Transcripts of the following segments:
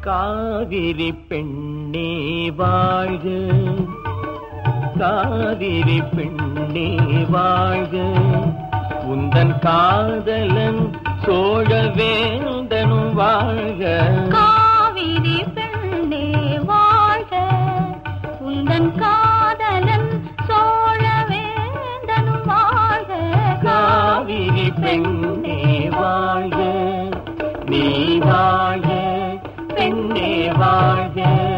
காவிரி பெண்ணே வாழ்க காவிரி பெண்ணே வாழ்க உந்தன் காதலன் சோழவேந்தனும் வாழ்க காவிரி பெண்ணே வாழ்க உந்தன் காதலன் சோழவேந்தனும் வாழ்க காவிரி பெண்ணே வாழ்க நீ வாழ்க பெண்ணே வாழ்க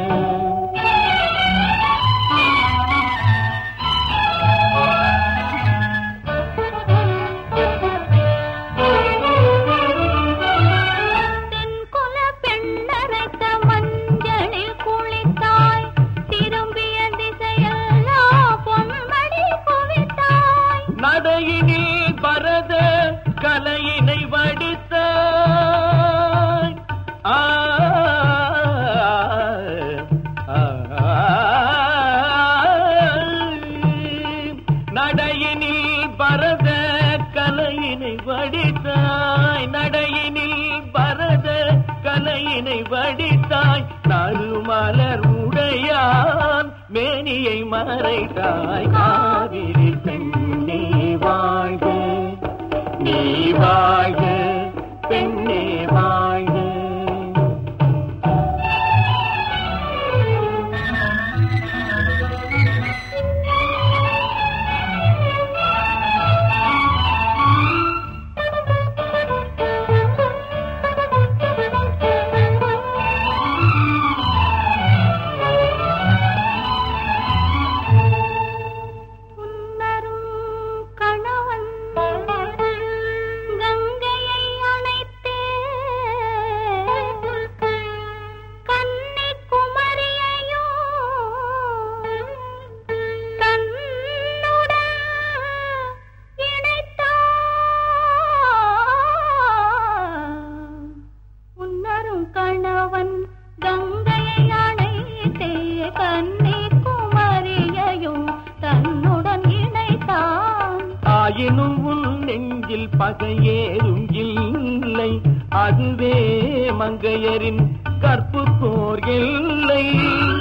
தென்குல பெண்ணரைத்த மஞ்சளில் குளித்தாய் திரும்பிய திசையெல்லாம் பொன்மடி குவித்தாய் நடையினில் பரத கலையினை வடித்த ஆ, ஆ, நடையினில் பரத கலையினை வடித்தாய் நடையினில் பரத கலையினை வடித்தாய் நறுமலர் உடையான் மேனியை மறைத்தாய் காவிரி பெண்ணே வாழ்க நீ வாழ்க பெண்ணே வாழ்க புன்னரும் கணவன் கங்கையை அணைத்தே கன்னிக்குமரியையோ தன்னுடன் இணைத்தான் உன்னரும் கணவன் கங்கையை அணைத்தே கன்னிக்குமரியையும் தன்னுடன் இணைத்தான் ஆயினும் உன் நெஞ்சில் பகையேதும் இல்லை அதுவே மங்கையரின் கற்பு போர் எல்லை